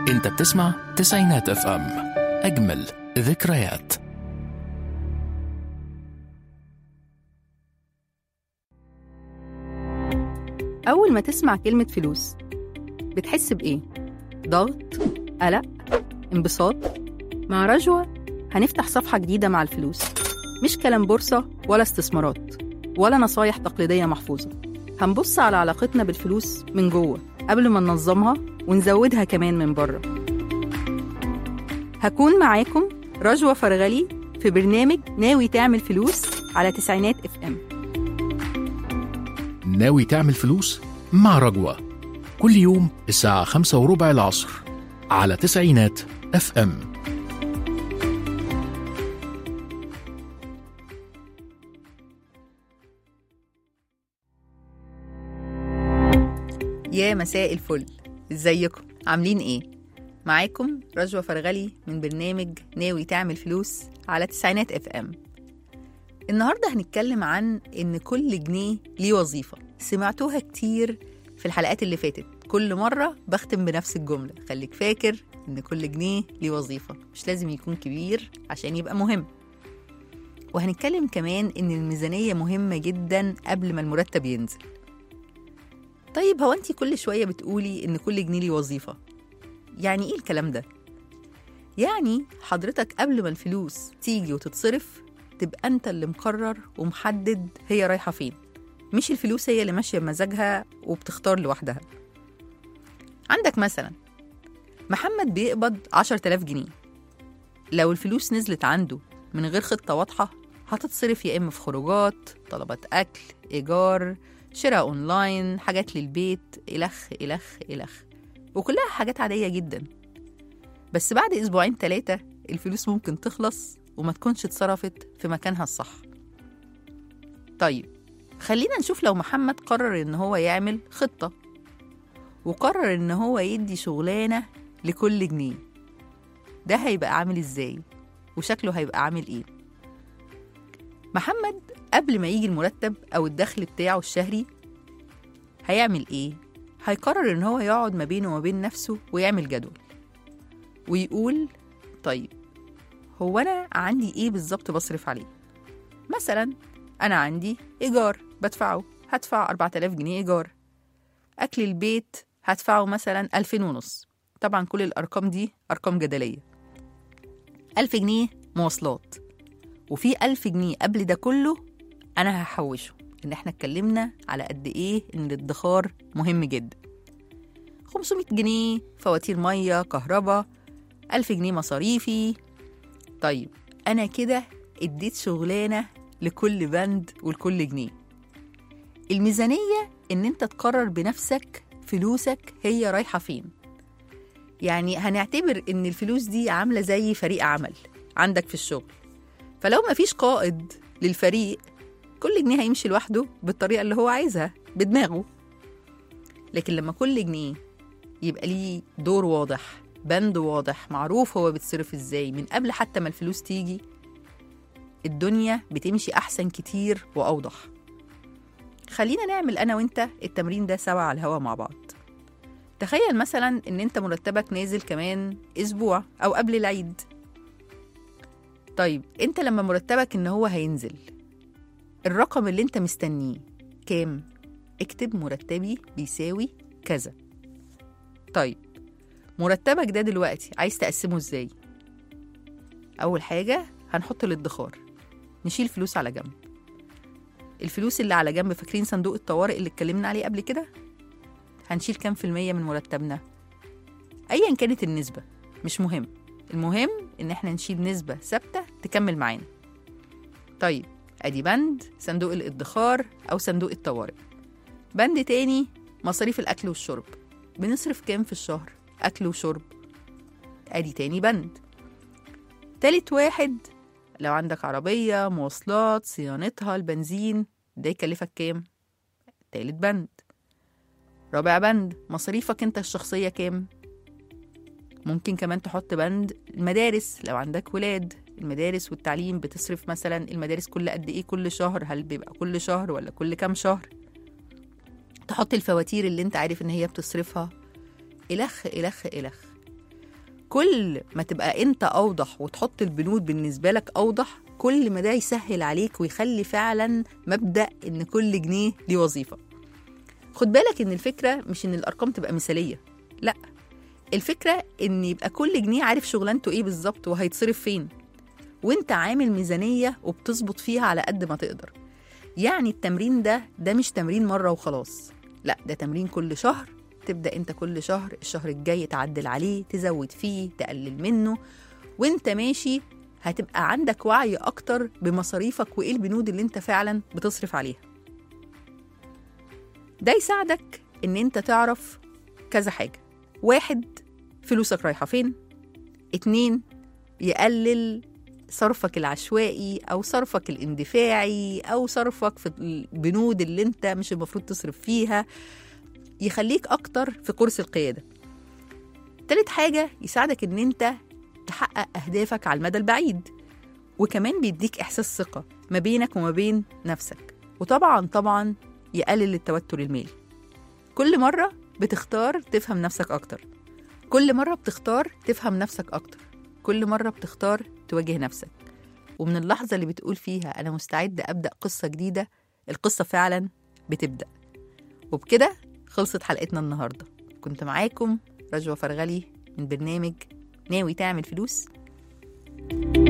انت بتسمع تسعينات اف ام اجمل ذكريات أول ما تسمع كلمة فلوس بتحس بإيه؟ ضغط؟ قلق؟ انبساط؟ مع رجوة هنفتح صفحة جديدة مع الفلوس مش كلام بورصة ولا استثمارات ولا نصايح تقليدية محفوظة هنبص على علاقتنا بالفلوس من جوه قبل ما ننظمها ونزودها كمان من بره هكون معاكم رجوة فرغلي في برنامج ناوي تعمل فلوس على تسعينات اف ام ناوي تعمل فلوس مع رجوة كل يوم الساعة خمسة وربع العصر على تسعينات اف ام يا مساء الفل ازيكم عاملين ايه معاكم رجوة فرغلي من برنامج ناوي تعمل فلوس على تسعينات اف ام النهاردة هنتكلم عن ان كل جنيه ليه وظيفة سمعتوها كتير في الحلقات اللي فاتت كل مرة بختم بنفس الجملة خليك فاكر ان كل جنيه ليه وظيفة مش لازم يكون كبير عشان يبقى مهم وهنتكلم كمان ان الميزانية مهمة جدا قبل ما المرتب ينزل طيب هو انت كل شوية بتقولي ان كل جنيه ليه وظيفة يعني ايه الكلام ده؟ يعني حضرتك قبل ما الفلوس تيجي وتتصرف تبقى انت اللي مقرر ومحدد هي رايحة فين مش الفلوس هي اللي ماشية بمزاجها وبتختار لوحدها عندك مثلا محمد بيقبض عشر تلاف جنيه لو الفلوس نزلت عنده من غير خطة واضحة هتتصرف يا إما في خروجات طلبات أكل إيجار شراء أونلاين حاجات للبيت إلخ إلخ إلخ وكلها حاجات عادية جدا بس بعد أسبوعين تلاتة الفلوس ممكن تخلص وما تكونش اتصرفت في مكانها الصح طيب خلينا نشوف لو محمد قرر إن هو يعمل خطة وقرر إن هو يدي شغلانة لكل جنيه ده هيبقى عامل إزاي وشكله هيبقى عامل إيه محمد قبل ما يجي المرتب أو الدخل بتاعه الشهري هيعمل إيه؟ هيقرر إن هو يقعد ما بينه وما بين نفسه ويعمل جدول ويقول طيب هو أنا عندي إيه بالظبط بصرف عليه؟ مثلا أنا عندي إيجار بدفعه هدفع 4000 جنيه إيجار أكل البيت هدفعه مثلا 2000 ونص طبعا كل الأرقام دي أرقام جدلية 1000 جنيه مواصلات وفي ألف جنيه قبل ده كله أنا هحوشه إن إحنا اتكلمنا على قد إيه إن الادخار مهم جدا 500 جنيه فواتير مية كهرباء ألف جنيه مصاريفي طيب أنا كده اديت شغلانة لكل بند ولكل جنيه الميزانية إن أنت تقرر بنفسك فلوسك هي رايحة فين يعني هنعتبر إن الفلوس دي عاملة زي فريق عمل عندك في الشغل فلو مفيش قائد للفريق كل جنيه هيمشي لوحده بالطريقة اللي هو عايزها بدماغه لكن لما كل جنيه يبقى ليه دور واضح بند واضح معروف هو بيتصرف ازاي من قبل حتى ما الفلوس تيجي الدنيا بتمشي أحسن كتير وأوضح خلينا نعمل أنا وإنت التمرين ده سوا على الهوا مع بعض تخيل مثلا إن أنت مرتبك نازل كمان أسبوع أو قبل العيد طيب انت لما مرتبك ان هو هينزل الرقم اللي انت مستنيه كام اكتب مرتبي بيساوي كذا طيب مرتبك ده دلوقتي عايز تقسمه ازاي اول حاجه هنحط الادخار نشيل فلوس على جنب الفلوس اللي على جنب فاكرين صندوق الطوارئ اللي اتكلمنا عليه قبل كده هنشيل كام في المية من مرتبنا ايا كانت النسبه مش مهم المهم ان احنا نشيل نسبة ثابتة تكمل معانا طيب ادي بند صندوق الادخار او صندوق الطوارئ بند تاني مصاريف الاكل والشرب بنصرف كام في الشهر اكل وشرب ادي تاني بند تالت واحد لو عندك عربية مواصلات صيانتها البنزين ده يكلفك كام تالت بند رابع بند مصاريفك انت الشخصية كام ممكن كمان تحط بند المدارس لو عندك ولاد المدارس والتعليم بتصرف مثلا المدارس كل قد ايه كل شهر هل بيبقى كل شهر ولا كل كام شهر تحط الفواتير اللي انت عارف ان هي بتصرفها الخ الخ الخ كل ما تبقى انت اوضح وتحط البنود بالنسبه لك اوضح كل ما ده يسهل عليك ويخلي فعلا مبدا ان كل جنيه ليه وظيفه خد بالك ان الفكره مش ان الارقام تبقى مثاليه لا الفكره ان يبقى كل جنيه عارف شغلانته ايه بالظبط وهيتصرف فين وانت عامل ميزانيه وبتظبط فيها على قد ما تقدر يعني التمرين ده ده مش تمرين مره وخلاص لا ده تمرين كل شهر تبدا انت كل شهر الشهر الجاي تعدل عليه تزود فيه تقلل منه وانت ماشي هتبقى عندك وعي اكتر بمصاريفك وايه البنود اللي انت فعلا بتصرف عليها ده يساعدك ان انت تعرف كذا حاجه واحد فلوسك رايحه فين اتنين يقلل صرفك العشوائي او صرفك الاندفاعي او صرفك في البنود اللي انت مش المفروض تصرف فيها يخليك اكتر في كرسي القياده تالت حاجه يساعدك ان انت تحقق اهدافك على المدى البعيد وكمان بيديك احساس ثقه ما بينك وما بين نفسك وطبعا طبعا يقلل التوتر المالي كل مره بتختار تفهم نفسك اكتر كل مره بتختار تفهم نفسك اكتر كل مره بتختار تواجه نفسك ومن اللحظه اللي بتقول فيها انا مستعد ابدا قصه جديده القصه فعلا بتبدا وبكده خلصت حلقتنا النهارده كنت معاكم رجوة فرغلي من برنامج ناوي تعمل فلوس